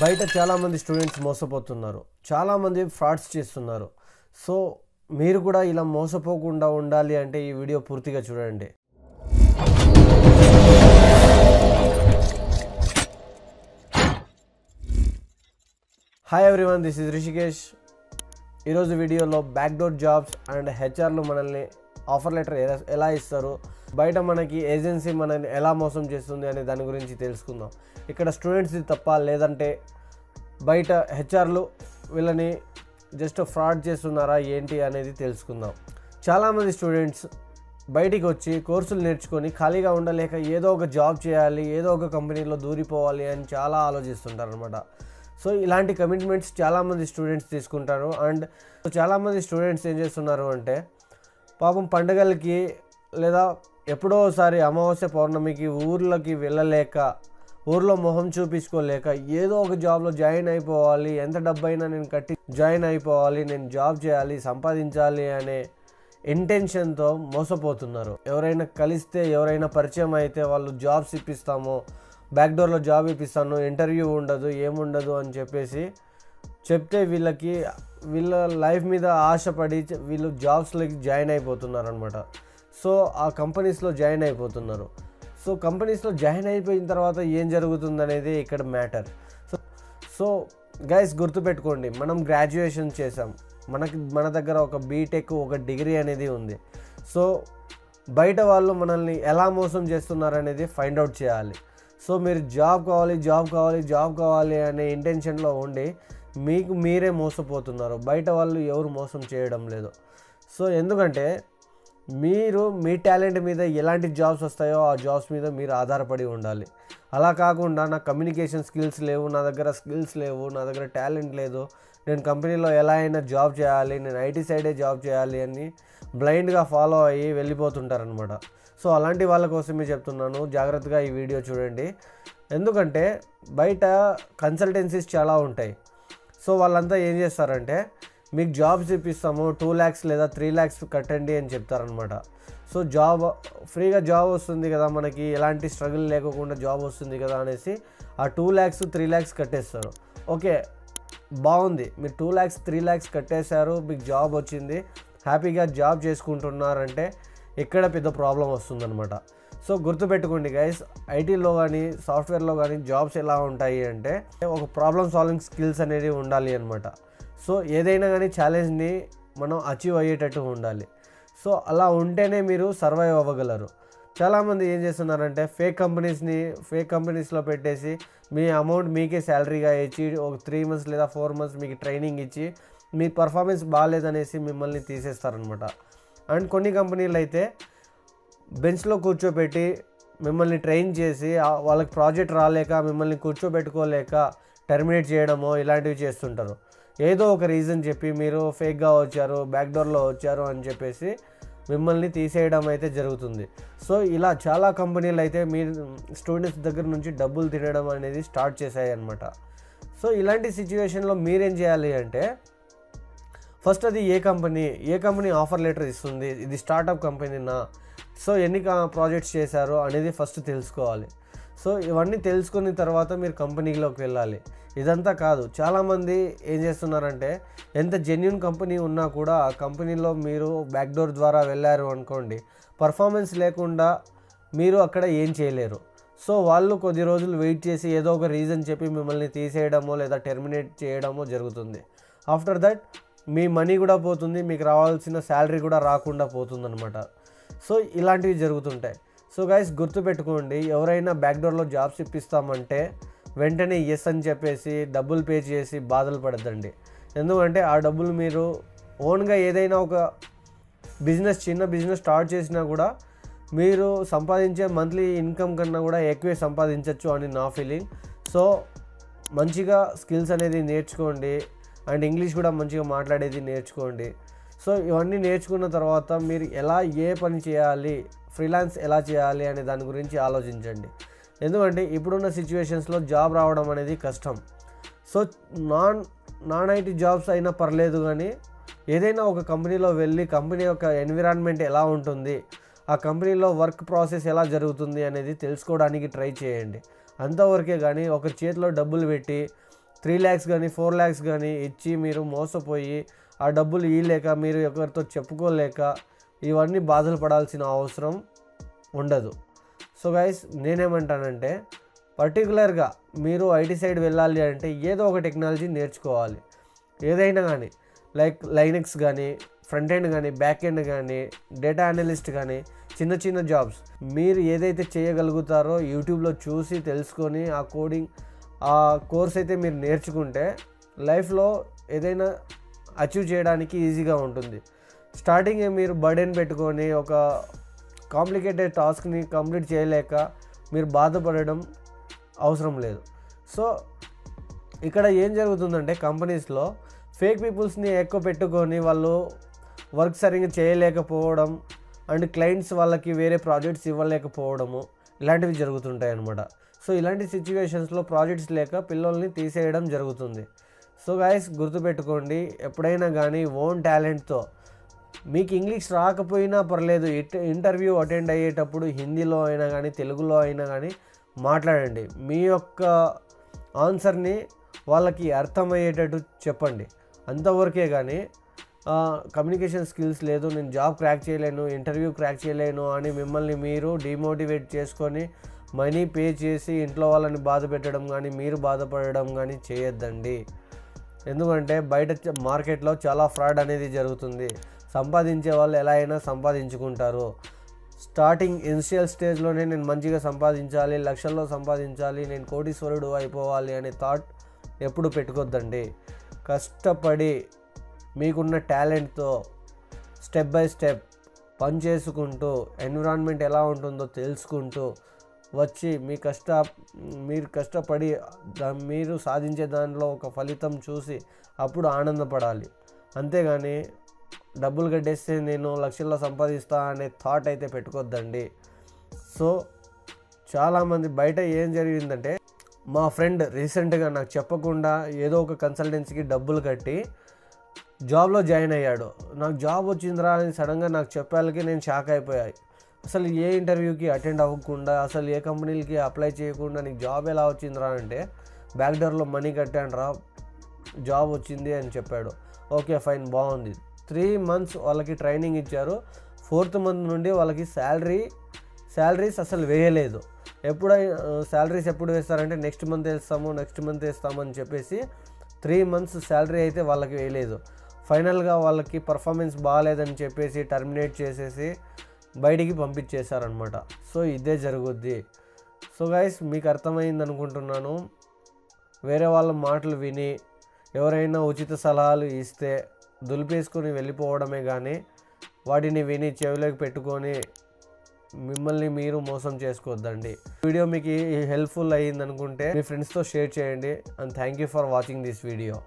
బయట చాలామంది స్టూడెంట్స్ మోసపోతున్నారు చాలామంది ఫ్రాడ్స్ చేస్తున్నారు సో మీరు కూడా ఇలా మోసపోకుండా ఉండాలి అంటే ఈ వీడియో పూర్తిగా చూడండి hi everyone this is Rishikesh ఈరోజు వీడియోలో బ్యాక్డోర్ జాబ్స్ అండ్ హెచ్ఆర్లు మనల్ని ఆఫర్ లెటర్ ఎలా- ఎలా ఇస్తారు బయట మనకి ఏజెన్సీ మనల్ని ఎలా మోసం చేస్తుంది అనే దాని గురించి తెలుసుకుందాం ఇక్కడ స్టూడెంట్స్ది తప్ప లేదంటే బయట హెచ్ఆర్లు వీళ్ళని జస్ట్ ఫ్రాడ్ చేస్తున్నారా ఏంటి అనేది తెలుసుకుందాం చాలామంది స్టూడెంట్స్ బయటికి వచ్చి కోర్సులు నేర్చుకొని ఖాళీగా ఉండలేక ఏదో ఒక జాబ్ చేయాలి ఏదో ఒక కంపెనీలో దూరిపోవాలి అని చాలా ఆలోచిస్తుంటారు అనమాట సో ఇలాంటి కమిట్మెంట్స్ చాలామంది స్టూడెంట్స్ తీసుకుంటారు అండ్ చాలామంది స్టూడెంట్స్ ఏం చేస్తున్నారు అంటే పాపం పండుగలకి లేదా ఎప్పుడో ఒకసారి అమావాస్య పౌర్ణమికి ఊర్లోకి వెళ్ళలేక ఊర్లో మొహం చూపించుకోలేక ఏదో ఒక జాబ్లో జాయిన్ అయిపోవాలి ఎంత డబ్బైనా నేను కట్టి జాయిన్ అయిపోవాలి నేను జాబ్ చేయాలి సంపాదించాలి అనే ఇంటెన్షన్తో మోసపోతున్నారు ఎవరైనా కలిస్తే ఎవరైనా పరిచయం అయితే వాళ్ళు జాబ్స్ ఇప్పిస్తాము బ్యాక్డోర్లో జాబ్ ఇప్పిస్తాను ఇంటర్వ్యూ ఉండదు ఏముండదు అని చెప్పేసి చెప్తే వీళ్ళకి వీళ్ళ లైఫ్ మీద ఆశపడి చ- వీళ్ళు జాబ్స్లోకి జాయిన్ అయిపోతున్నారు అనమాట సో ఆ కంపెనీస్లో జాయిన్ అయిపోతున్నారు సో కంపెనీస్లో జాయిన్ అయిపోయిన తర్వాత ఏం జరుగుతుంది అనేది ఇక్కడ మ్యాటర్ సో సో గైస్ గుర్తుపెట్టుకోండి మనం గ్రాడ్యుయేషన్ చేసాం మనకి మన దగ్గర ఒక బీటెక్ ఒక డిగ్రీ అనేది ఉంది సో బయట వాళ్ళు మనల్ని ఎలా మోసం చేస్తున్నారు అనేది ఫైండ్ అవుట్ చేయాలి సో మీరు జాబ్ కావాలి జాబ్ కావాలి జాబ్ కావాలి అనే ఇంటెన్షన్లో ఉండి మీకు మీరే మోసపోతున్నారు బయట వాళ్ళు ఎవరు మోసం చేయడం లేదు సో ఎందుకంటే మీరు మీ టాలెంట్ మీద ఎలాంటి జాబ్స్ వస్తాయో ఆ జాబ్స్ మీద మీరు ఆధారపడి ఉండాలి అలా కాకుండా నా కమ్యూనికేషన్ స్కిల్స్ లేవు నా దగ్గర స్కిల్స్ లేవు నా దగ్గర టాలెంట్ లేదు నేను కంపెనీలో ఎలా అయినా జాబ్ చేయాలి నేను ఐటీ సైడే జాబ్ చేయాలి అని బ్లైండ్గా ఫాలో అయ్యి వెళ్ళిపోతుంటారనమాట సో అలాంటి వాళ్ళ కోసమే చెప్తున్నాను జాగ్రత్తగా ఈ వీడియో చూడండి ఎందుకంటే బయట కన్సల్టెన్సీస్ చాలా ఉంటాయి సో వాళ్ళంతా ఏం చేస్తారంటే మీకు జాబ్స్ ఇప్పిస్తాము టూ ల్యాక్స్ లేదా త్రీ ల్యాక్స్ కట్టండి అని చెప్తారనమాట సో జాబ్ ఫ్రీగా జాబ్ వస్తుంది కదా మనకి ఎలాంటి స్ట్రగుల్ లేకోకుండా జాబ్ వస్తుంది కదా అనేసి ఆ టూ ల్యాక్స్ త్రీ ల్యాక్స్ కట్టేస్తారు ఓకే బాగుంది మీరు టూ ల్యాక్స్ త్రీ ల్యాక్స్ కట్టేశారు మీకు జాబ్ వచ్చింది హ్యాపీగా జాబ్ చేసుకుంటున్నారంటే ఎక్కడ పెద్ద ప్రాబ్లం వస్తుందన్నమాట సో గుర్తుపెట్టుకోండి గైస్ ఐటీలో కానీ సాఫ్ట్వేర్లో కానీ జాబ్స్ ఎలా ఉంటాయి అంటే ఒక ప్రాబ్లమ్ సాల్వింగ్ స్కిల్స్ అనేది ఉండాలి అనమాట సో ఏదైనా కానీ ఛాలెంజ్ని మనం అచీవ్ అయ్యేటట్టు ఉండాలి సో అలా ఉంటేనే మీరు సర్వైవ్ అవ్వగలరు చాలామంది ఏం చేస్తున్నారంటే ఫేక్ కంపెనీస్ని ఫేక్ కంపెనీస్లో పెట్టేసి మీ అమౌంట్ మీకే శాలరీగా ఇచ్చి ఒక త్రీ మంత్స్ లేదా ఫోర్ మంత్స్ మీకు ట్రైనింగ్ ఇచ్చి మీ పర్ఫార్మెన్స్ బాగాలేదనేసి మిమ్మల్ని తీసేస్తారనమాట అండ్ కొన్ని కంపెనీలు అయితే బెంచ్లో కూర్చోబెట్టి మిమ్మల్ని ట్రైన్ చేసి ఆ వాళ్ళకి ప్రాజెక్ట్ రాలేక మిమ్మల్ని కూర్చోబెట్టుకోలేక టర్మినేట్ చేయడమో ఇలాంటివి చేస్తుంటారు ఏదో ఒక రీజన్ చెప్పి మీరు ఫేక్గా వచ్చారు బ్యాక్డోర్లో వచ్చారు అని చెప్పేసి మిమ్మల్ని తీసేయడం అయితే జరుగుతుంది సో ఇలా చాలా కంపెనీలు అయితే మీ స్టూడెంట్స్ దగ్గర నుంచి డబ్బులు తినడం అనేది స్టార్ట్ చేశాయి అనమాట సో ఇలాంటి సిచ్యువేషన్లో మీరేం చేయాలి అంటే ఫస్ట్ అది ఏ కంపెనీ ఏ కంపెనీ ఆఫర్ లెటర్ ఇస్తుంది ఇది స్టార్టప్ కంపెనీనా సో ఎన్ని ప్రాజెక్ట్స్ చేశారో అనేది ఫస్ట్ తెలుసుకోవాలి సో ఇవన్నీ తెలుసుకున్న తర్వాత మీరు కంపెనీలోకి వెళ్ళాలి ఇదంతా కాదు చాలామంది ఏం చేస్తున్నారంటే ఎంత జెన్యున్ కంపెనీ ఉన్నా కూడా ఆ కంపెనీలో మీరు బ్యాక్డోర్ ద్వారా వెళ్ళారు అనుకోండి పర్ఫార్మెన్స్ లేకుండా మీరు అక్కడ ఏం చేయలేరు సో వాళ్ళు కొద్ది రోజులు వెయిట్ చేసి ఏదో ఒక రీజన్ చెప్పి మిమ్మల్ని తీసేయడమో లేదా టెర్మినేట్ చేయడమో జరుగుతుంది ఆఫ్టర్ దట్ మీ మనీ కూడా పోతుంది మీకు రావాల్సిన శాలరీ కూడా రాకుండా పోతుందన్నమాట సో ఇలాంటివి జరుగుతుంటాయి సో గైస్ గుర్తుపెట్టుకోండి ఎవరైనా బ్యాక్డోర్లో జాబ్స్ ఇప్పిస్తామంటే వెంటనే ఎస్ అని చెప్పేసి డబ్బులు పే చేసి బాధలు పడద్దండి ఎందుకంటే ఆ డబ్బులు మీరు ఓన్గా ఏదైనా ఒక బిజినెస్ చిన్న బిజినెస్ స్టార్ట్ చేసినా కూడా మీరు సంపాదించే మంత్లీ ఇన్కమ్ కన్నా కూడా ఎక్కువే సంపాదించవచ్చు అని నా ఫీలింగ్ సో మంచిగా స్కిల్స్ అనేది నేర్చుకోండి అండ్ ఇంగ్లీష్ కూడా మంచిగా మాట్లాడేది నేర్చుకోండి సో ఇవన్నీ నేర్చుకున్న తర్వాత మీరు ఎలా ఏ పని చేయాలి ఫ్రీలాన్స్ ఎలా చేయాలి అనే దాని గురించి ఆలోచించండి ఎందుకంటే ఇప్పుడున్న సిచ్యువేషన్స్లో జాబ్ రావడం అనేది కష్టం so non non IT jobs అయినా పర్లేదు కానీ ఏదైనా ఒక కంపెనీలో వెళ్ళి కంపెనీ యొక్క ఎన్విరాన్మెంట్ ఎలా ఉంటుంది ఆ కంపెనీలో వర్క్ ప్రాసెస్ ఎలా జరుగుతుంది అనేది తెలుసుకోవడానికి ట్రై చేయండి అంతవరకే కానీ ఒక చేతిలో డబ్బులు పెట్టి త్రీ ల్యాక్స్ కానీ ఫోర్ ల్యాక్స్ కానీ ఇచ్చి మీరు మోసపోయి ఆ డబ్బులు ఇవ్వలేక మీరు ఎవరితో చెప్పుకోలేక ఇవన్నీ బాధలు పడాల్సిన అవసరం ఉండదు సో గైస్ నేనేమంటానంటే పర్టికులర్గా మీరు ఐటీ సైడ్ వెళ్ళాలి అంటే ఏదో ఒక టెక్నాలజీ నేర్చుకోవాలి ఏదైనా కానీ లైక్ లైనెక్స్ కానీ ఫ్రంట్ ఎండ్ కానీ బ్యాక్ ఎండ్ కానీ డేటా అనలిస్ట్ కానీ చిన్న చిన్న జాబ్స్ మీరు ఏదైతే చేయగలుగుతారో యూట్యూబ్లో చూసి తెలుసుకొని ఆ కోడింగ్ ఆ కోర్స్ అయితే మీరు నేర్చుకుంటే లైఫ్లో ఏదైనా అచీవ్ చేయడానికి ఈజీగా ఉంటుంది స్టార్టింగ్ మీరు బర్డెన్ పెట్టుకొని ఒక కాంప్లికేటెడ్ టాస్క్ని కంప్లీట్ చేయలేక మీరు బాధపడడం అవసరం లేదు సో ఇక్కడ ఏం జరుగుతుందంటే కంపెనీస్లో ఫేక్ పీపుల్స్ని ఎక్కువ పెట్టుకొని వాళ్ళు వర్క్ సరిగ్గా చేయలేకపోవడం అండ్ క్లయింట్స్ వాళ్ళకి వేరే ప్రాజెక్ట్స్ ఇవ్వలేకపోవడము ఇలాంటివి జరుగుతుంటాయి అన్నమాట సో ఇలాంటి సిచ్యువేషన్స్లో ప్రాజెక్ట్స్ లేక పిల్లల్ని తీసేయడం జరుగుతుంది సో గాయస్ గుర్తుపెట్టుకోండి ఎప్పుడైనా కానీ ఓన్ టాలెంట్తో మీకు ఇంగ్లీష్ రాకపోయినా పర్లేదు ఇట్ ఇంటర్వ్యూ అటెండ్ అయ్యేటప్పుడు హిందీలో అయినా కానీ తెలుగులో అయినా కానీ మాట్లాడండి మీ యొక్క ఆన్సర్ని వాళ్ళకి అర్థమయ్యేటట్టు చెప్పండి అంతవరకే కానీ కమ్యూనికేషన్ స్కిల్స్ లేదు నేను జాబ్ క్రాక్ చేయలేను ఇంటర్వ్యూ క్రాక్ చేయలేను అని మిమ్మల్ని మీరు డిమోటివేట్ చేసుకొని మనీ పే చేసి ఇంట్లో వాళ్ళని బాధ పెట్టడం కానీ మీరు బాధపడడం కానీ చేయొద్దండి ఎందుకంటే బయట చ- మార్కెట్లో చాలా ఫ్రాడ్ అనేది జరుగుతుంది సంపాదించే వాళ్ళు ఎలా అయినా సంపాదించుకుంటారు స్టార్టింగ్ ఇనిషియల్ స్టేజ్లోనే నేను మంచిగా సంపాదించాలి లక్షల్లో సంపాదించాలి నేను కోటీశ్వరుడు అయిపోవాలి అనే థాట్ ఎప్పుడు పెట్టుకోద్దండి కష్టపడి మీకున్న టాలెంట్తో స్టెప్ బై స్టెప్ పని చేసుకుంటూ ఎన్విరాన్మెంట్ ఎలా ఉంటుందో తెలుసుకుంటూ వచ్చి మీ కష్ట మీరు కష్టపడి దా- మీరు సాధించే దానిలో ఒక ఫలితం చూసి అప్పుడు ఆనందపడాలి అంతేగాని డబ్బులు కట్టేస్తే నేను లక్షల్లో సంపాదిస్తా అనే థాట్ అయితే పెట్టుకోద్దండి సో చాలామంది బయట ఏం జరిగిందంటే మా ఫ్రెండ్ రీసెంట్గా నాకు చెప్పకుండా ఏదో ఒక కన్సల్టెన్సీకి డబ్బులు కట్టి జాబ్లో జాయిన్ అయ్యాడు నాకు జాబ్ వచ్చిందిరా అని సడన్గా నాకు చెప్పాలకి నేను షాక్ అయిపోయాయి అసలు ఏ ఇంటర్వ్యూకి అటెండ్ అవ్వకుండా అసలు ఏ కంపెనీలకి అప్లై చేయకుండా నీకు జాబ్ ఎలా వచ్చిందిరా అంటే బ్యాక్ డోర్లో మనీ కట్టాను రా జాబ్ వచ్చింది అని చెప్పాడు ఓకే ఫైన్ బాగుంది త్రీ మంత్స్ వాళ్ళకి ట్రైనింగ్ ఇచ్చారు ఫోర్త్ మంత్ నుండి వాళ్ళకి శాలరీ శాలరీస్ అసలు వేయలేదు ఎప్పుడైనా శాలరీస్ ఎప్పుడు వేస్తారంటే నెక్స్ట్ మంత్ వేస్తాము నెక్స్ట్ మంత్ వేస్తామని చెప్పేసి త్రీ మంత్స్ శాలరీ అయితే వాళ్ళకి వేయలేదు ఫైనల్గా వాళ్ళకి పర్ఫార్మెన్స్ బాగాలేదని చెప్పేసి టర్మినేట్ చేసేసి బయటికి పంపించేశారనమాట సో ఇదే జరుగుద్ది సో గైస్ మీకు అర్థమైంది అనుకుంటున్నాను వేరే వాళ్ళ మాటలు విని ఎవరైనా ఉచిత సలహాలు ఇస్తే దులిపేసుకొని వెళ్ళిపోవడమే కానీ వాటిని విని చెవిలోకి పెట్టుకొని మిమ్మల్ని మీరు మోసం చేసుకోవద్దండి వీడియో మీకు హెల్ప్ఫుల్ అయ్యింది అనుకుంటే మీ ఫ్రెండ్స్తో షేర్ చేయండి and thank you for watching this video